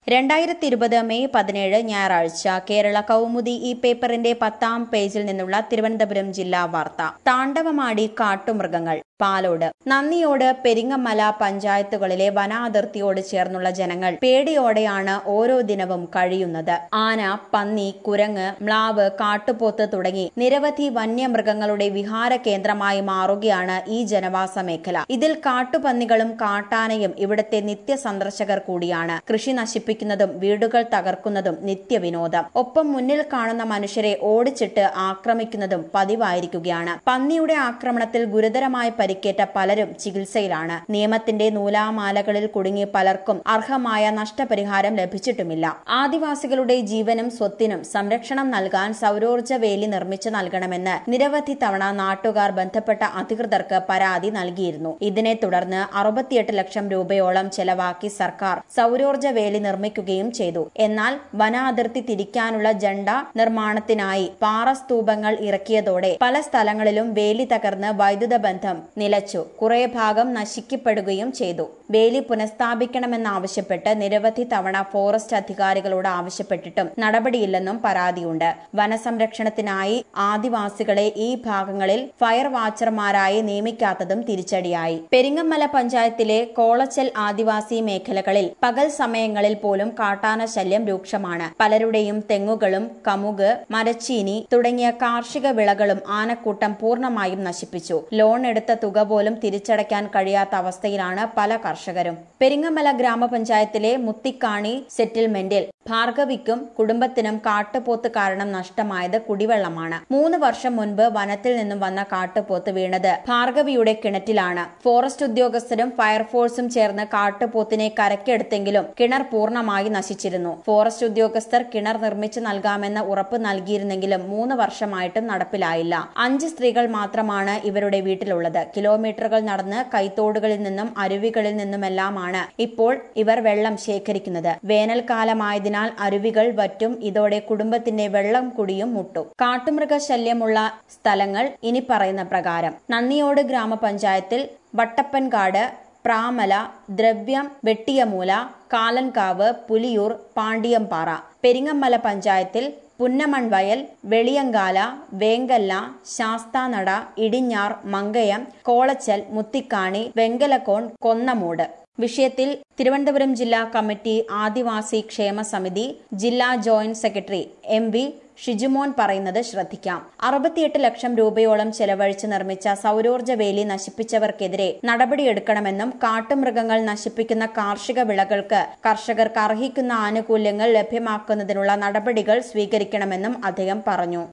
രണ്ടായിരത്തി ഇരുപത് മെയ് പതിനേഴ് ഞായറാഴ്ച കേരള കൗമുദി ഈ പേപ്പറിന്റെ പത്താം പേജിൽ നിന്നുള്ള തിരുവനന്തപുരം ജില്ലാ വാർത്ത താണ്ഡവമാടി കാട്ടുമൃഗങ്ങൾ പാലോട് നന്ദിയോട് പെരിങ്ങമല പഞ്ചായത്തുകളിലെ വനാതിർത്തിയോട് ചേർന്നുള്ള ജനങ്ങൾ പേടിയോടെയാണ് ഓരോ ദിനവും കഴിയുന്നത് ആന പന്നി കുരങ്ങ് മ്ലാവ് കാട്ടുപോത്ത് തുടങ്ങി നിരവധി വന്യമൃഗങ്ങളുടെ വിഹാര കേന്ദ്രമായി മാറുകയാണ് ഈ ജനവാസ മേഖല ഇതിൽ കാട്ടുപന്നികളും കാട്ടാനയും ഇവിടുത്തെ നിത്യ സന്ദർശകർ കൂടിയാണ് കൃഷി നശിപ്പിക്കുന്നതും വീടുകൾ തകർക്കുന്നതും നിത്യവിനോദം ഒപ്പം മുന്നിൽ കാണുന്ന മനുഷ്യരെ ഓടിച്ചിട്ട് ആക്രമിക്കുന്നതും പതിവായിരിക്കുകയാണ് പന്നിയുടെ ആക്രമണത്തിൽ ഗുരുതരമായി പരിക്കേറ്റ പലരും ചികിത്സയിലാണ് നിയമത്തിന്റെ നൂലാമാലകളിൽ കുടുങ്ങി പലർക്കും അർഹമായ നഷ്ടപരിഹാരം ലഭിച്ചിട്ടുമില്ല ആദിവാസികളുടെ ജീവനും സ്വത്തിനും സംരക്ഷണം നൽകാൻ സൗരോർജ്ജ വേലി നിർമ്മിച്ചു നൽകണമെന്ന് നിരവധി തവണ നാട്ടുകാർ ബന്ധപ്പെട്ട അധികൃതർക്ക് പരാതി നൽകിയിരുന്നു ഇതിനെ തുടർന്ന് അറുപത്തിയെട്ട് ലക്ഷം രൂപയോളം ചെലവാക്കി സർക്കാർ സൗരോർജ്ജ വേലി നിർമ്മിക്കുകയും ചെയ്തു എന്നാൽ വനാതിർത്തി തിരിക്കാനുള്ള ജണ്ട നിർമ്മാണത്തിനായി പാറസ്തൂപങ്ങൾ ഇറക്കിയതോടെ പല സ്ഥലങ്ങളിലും വേലി തകർന്ന് വൈദ്യുത ബന്ധം നിലച്ചു കുറെ ഭാഗം നശിക്കപ്പെടുകയും ചെയ്തു വേലി പുനഃസ്ഥാപിക്കണമെന്നാവശ്യപ്പെട്ട് നിരവധി തവണ ഫോറസ്റ്റ് അധികാരികളോട് ആവശ്യപ്പെട്ടിട്ടും നടപടിയില്ലെന്നും പരാതിയുണ്ട് വനസംരക്ഷണത്തിനായി ആദിവാസികളെ ഈ ഭാഗങ്ങളിൽ ഫയർ വാച്ചർമാരായി നിയമിക്കാത്തതും തിരിച്ചടിയായി പെരിങ്ങമല പഞ്ചായത്തിലെ കോളച്ചൽ ആദിവാസി മേഖലകളിൽ പകൽ സമയങ്ങളിൽ പോലും കാട്ടാന ശല്യം രൂക്ഷമാണ് പലരുടെയും തെങ്ങുകളും കമുക് മരച്ചീനി തുടങ്ങിയ കാർഷിക വിളകളും ആനക്കൂട്ടം പൂർണ്ണമായും നശിപ്പിച്ചു ലോൺ എടുത്ത തുക പോലും തിരിച്ചടയ്ക്കാൻ കഴിയാത്ത അവസ്ഥയിലാണ് പല കർഷകരും പെരിങ്ങമല ഗ്രാമപഞ്ചായത്തിലെ മുത്തിക്കാണി സെറ്റിൽമെന്റിൽ ഭാർഗവിക്കും കുടുംബത്തിനും കാട്ടുപോത്ത് കാരണം നഷ്ടമായത് കുടിവെള്ളമാണ് മൂന്ന് വർഷം മുൻപ് വനത്തിൽ നിന്നും വന്ന കാട്ടുപോത്ത് വീണത് ഭാർഗവിയുടെ കിണറ്റിലാണ് ഫോറസ്റ്റ് ഉദ്യോഗസ്ഥരും ഫയർഫോഴ്സും ചേർന്ന് കാട്ടുപോത്തിനെ കരക്കെടുത്തെങ്കിലും കിണർ പൂർണ്ണമായി നശിച്ചിരുന്നു ഫോറസ്റ്റ് ഉദ്യോഗസ്ഥർ കിണർ നിർമ്മിച്ചു നൽകാമെന്ന ഉറപ്പ് നൽകിയിരുന്നെങ്കിലും മൂന്ന് വർഷമായിട്ടും നടപ്പിലായില്ല അഞ്ച് സ്ത്രീകൾ മാത്രമാണ് ഇവരുടെ വീട്ടിലുള്ളത് കിലോമീറ്ററുകൾ നടന്ന് കൈത്തോടുകളിൽ നിന്നും അരുവികളിൽ നിന്നുമെല്ലാമാണ് ഇപ്പോൾ ഇവർ വെള്ളം ശേഖരിക്കുന്നത് വേനൽക്കാലമായതിനാൽ അരുവികൾ വറ്റും ഇതോടെ കുടുംബത്തിന്റെ വെള്ളം കുടിയും മുട്ടും കാട്ടുമൃഗ ശല്യമുള്ള സ്ഥലങ്ങൾ ഇനി പറയുന്ന പ്രകാരം നന്ദിയോട് ഗ്രാമപഞ്ചായത്തിൽ വട്ടപ്പൻകാട് പ്രാമല ദ്രവ്യം വെട്ടിയമൂല കാലൻകാവ് പുലിയൂർ പാണ്ടിയംപാറ പെരിങ്ങമ്മല പഞ്ചായത്തിൽ പുന്നമൺവയൽ വെളിയങ്കാല വേങ്കല്ല ശാസ്താനട ഇടിഞ്ഞാർ മങ്കയം കോളച്ചൽ മുത്തിക്കാണി വെങ്കലക്കോൺ കൊന്നമൂട് വിഷയത്തിൽ തിരുവനന്തപുരം ജില്ലാ കമ്മിറ്റി ആദിവാസി ക്ഷേമ സമിതി ജില്ലാ joint secretary M V Shijumon പറയുന്നത് ശ്രദ്ധിക്കാം അറുപത്തിയെട്ട് ലക്ഷം രൂപയോളം ചെലവഴിച്ച് നിർമ്മിച്ച സൗരോർജ്ജ വേലി നശിപ്പിച്ചവർക്കെതിരെ നടപടിയെടുക്കണമെന്നും കാട്ടുമൃഗങ്ങൾ നശിപ്പിക്കുന്ന കാർഷിക വിളകൾക്ക് കർഷകർക്ക് അർഹിക്കുന്ന ആനുകൂല്യങ്ങൾ ലഭ്യമാക്കുന്നതിനുള്ള നടപടികൾ സ്വീകരിക്കണമെന്നും അദ്ദേഹം പറഞ്ഞു